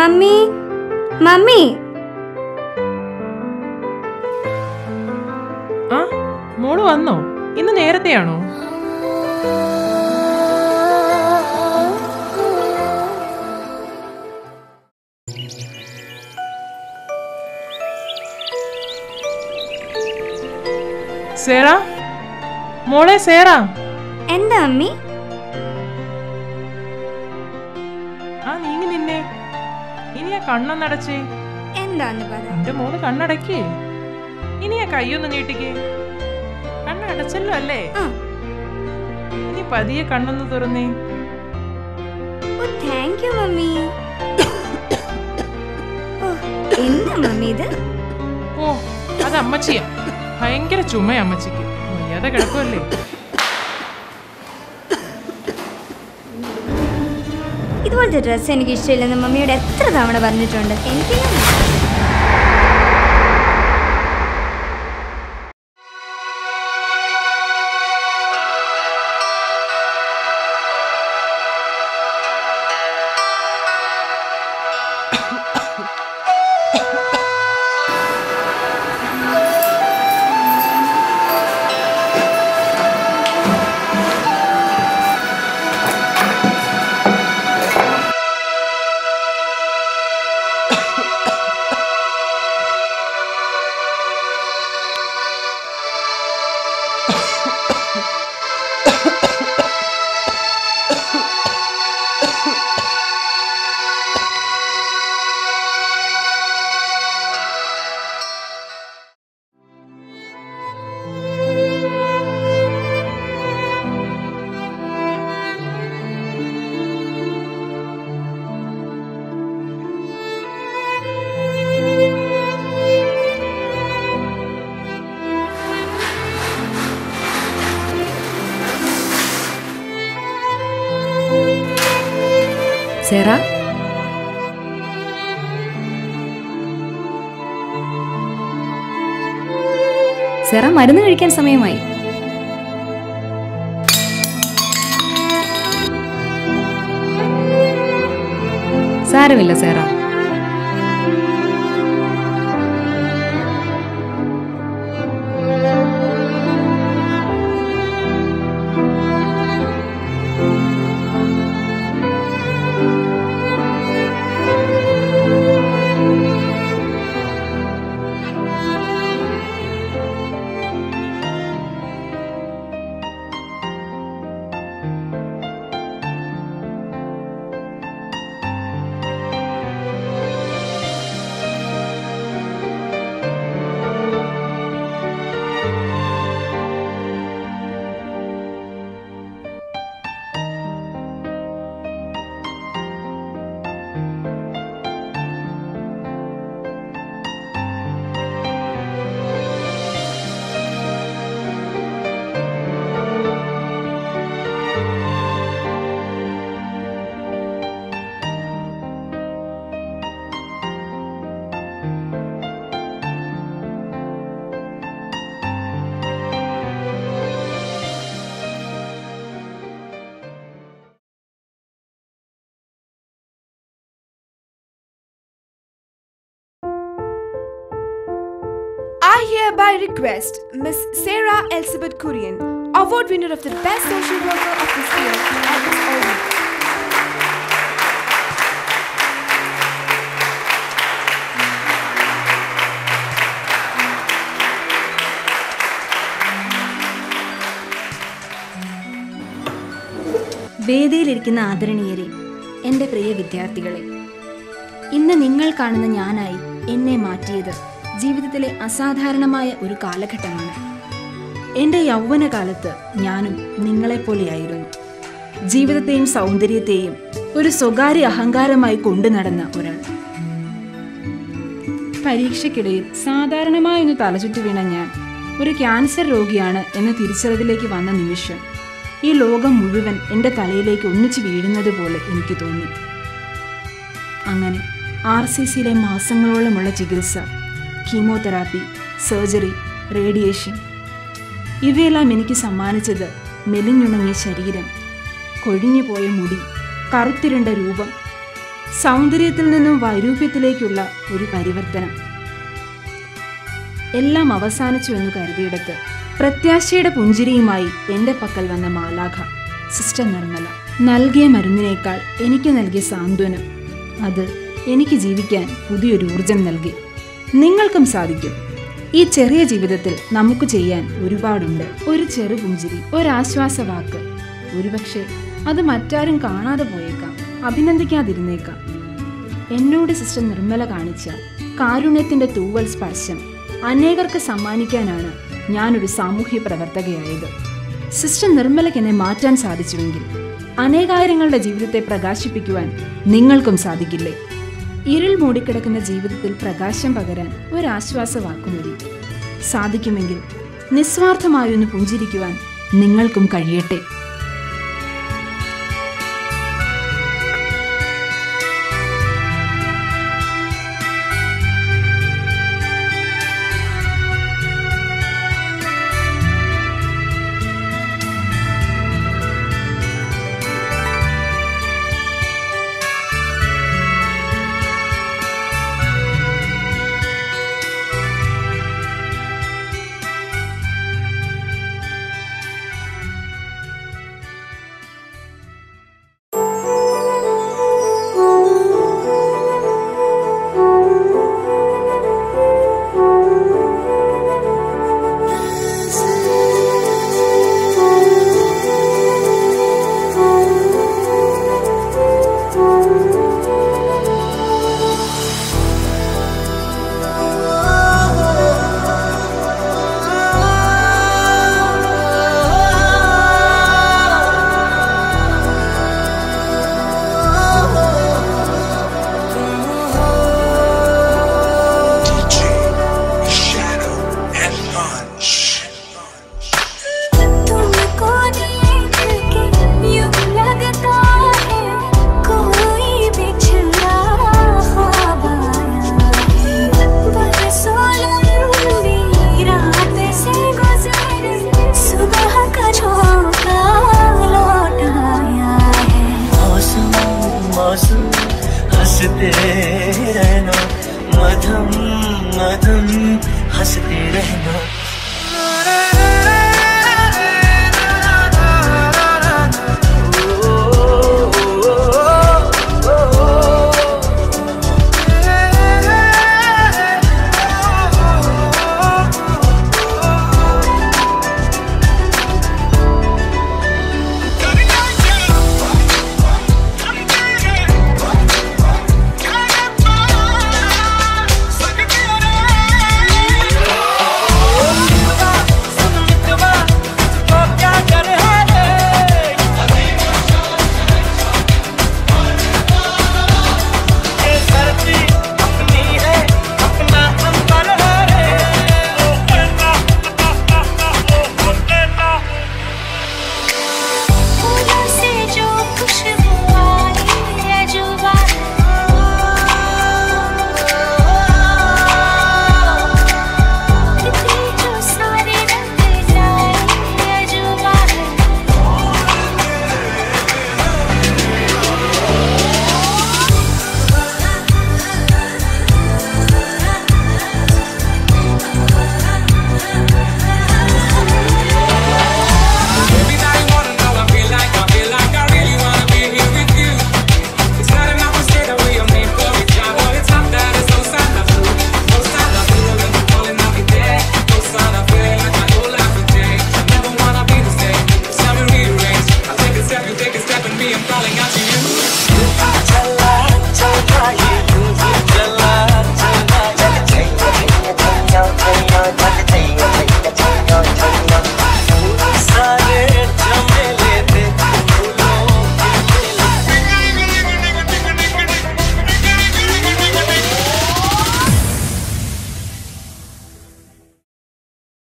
Mummy mummy ആ മോള് വന്നോ ഇന്ന് നേരത്തെയാണോ സേറ മോളെ സേറ എന്താ അമ്മി ആ നീങ്ങി നിന്നെ ഇനി ആ കണ്ണൊന്നടച്ചേ എന്താന്ന് പറ എന്റെ മോള് കണ്ണടക്കേ ഇനി ആ കൈയൊന്ന് നീട്ടിക്കേ കണ്ണടച്ചല്ലോ അല്ലേ ആ ഇനി പതിയെ കണ്ണൊന്ന് തുറന്നേ ഓ താങ്ക് യു മമ്മി ഓ എന്താ മമ്മി ഇത് ഓ അത് അമ്മച്ചിയാ ഭയങ്കര ചുമ അമ്മച്ചിക്ക് വയ്യാതെ കിടക്കുമല്ലേ ഇതുപോലത്തെ ഡ്രസ്സ് എനിക്ക് ഇഷ്ടമില്ലെന്ന് മമ്മിയോട് എത്ര തവണ പറഞ്ഞിട്ടുണ്ട് എനിക്ക് സെറ സെറ മരുന്ന് കഴിക്കാൻ സമയമായി സാരമില്ല Cera I hereby request Miss Sarah Elizabeth Kurian, award winner of the Best Social Worker of this year, at this award. വേദിയിലിരിക്കുന്ന ആദരണീയരെ എൻ്റെ പ്രിയ വിദ്യാർത്ഥികളെ ഇന്ന് നിങ്ങൾ കാണുന്ന ഞാനായി എന്നെ മാറ്റിയത് ജീവിതത്തിലെ അസാധാരണമായ ഒരു കാലഘട്ടമാണ് എൻ്റെ യൗവനകാലത്ത് ഞാനും നിങ്ങളെപ്പോലെയായിരുന്നു ജീവിതത്തെയും സൗന്ദര്യത്തെയും ഒരു സ്വകാര്യ അഹങ്കാരമായി കൊണ്ടു നടന്ന ഒരാൾ പരീക്ഷയ്ക്കിടയിൽ സാധാരണമായി ഒന്ന് തലചുറ്റി വീണ ഞാൻ ഒരു ക്യാൻസർ രോഗിയാണ് എന്ന തിരിച്ചറിവിലേക്ക് വന്ന നിമിഷം ഈ ലോകം മുഴുവൻ എൻ്റെ തലയിലേക്ക് ഒന്നിച്ചു വീഴുന്നത് പോലെ എനിക്ക് തോന്നി അങ്ങനെ ആർ സി സിയിലെ മാസങ്ങളോളമുള്ള ചികിത്സ കീമോതെറാപ്പി സർജറി റേഡിയേഷൻ ഇവയെല്ലാം എനിക്ക് സമ്മാനിച്ചത് മെലിഞ്ഞുണങ്ങിയ ശരീരം കൊഴിഞ്ഞുപോയ മുടി കറുത്തിരുണ്ട രൂപം സൗന്ദര്യത്തിൽ നിന്നും വൈരൂപ്യത്തിലേക്കുള്ള ഒരു പരിവർത്തനം എല്ലാം അവസാനിച്ചു എന്ന് കരുതിയിടത്ത് പ്രത്യാശയുടെ പുഞ്ചിരിയുമായി എൻ്റെ പക്കൽ വന്ന മാലാഖ സിസ്റ്റർ നിർമ്മല നൽകിയ മരുന്നിനേക്കാൾ എനിക്ക് നൽകിയ സാന്ത്വനം അത് എനിക്ക് ജീവിക്കാൻ പുതിയൊരു ഊർജം നൽകി നിങ്ങൾക്കും സാധിക്കും ഈ ചെറിയ ജീവിതത്തിൽ നമുക്ക് ചെയ്യാൻ ഒരുപാടുണ്ട് ഒരു ചെറു പുഞ്ചിരി ഒരാശ്വാസ വാക്ക് ഒരുപക്ഷെ അത് മറ്റാരും കാണാതെ പോയേക്കാം അഭിനന്ദിക്കാതിരുന്നേക്കാം എന്നോട് സിസ്റ്റർ നിർമ്മല കാണിച്ച കാരുണ്യത്തിന്റെ തൂവൽ സ്പർശം അനേകർക്ക് സമ്മാനിക്കാനാണ് ഞാനൊരു സാമൂഹ്യ പ്രവർത്തകയായത് സിസ്റ്റർ നിർമ്മലയ്ക്ക് എന്നെ മാറ്റാൻ സാധിച്ചുവെങ്കിൽ അനേകായിരങ്ങളുടെ ജീവിതത്തെ പ്രകാശിപ്പിക്കുവാൻ നിങ്ങൾക്കും സാധിക്കില്ലേ ഇരുൾ മൂടിക്കിടക്കുന്ന ജീവിതത്തിൽ പ്രകാശം പകരാൻ ഒരാശ്വാസ വാക്കുമതി സാധിക്കുമെങ്കിൽ നിസ്വാർത്ഥമായൊന്ന് പുഞ്ചിരിക്കുവാൻ നിങ്ങൾക്കും കഴിയട്ടെ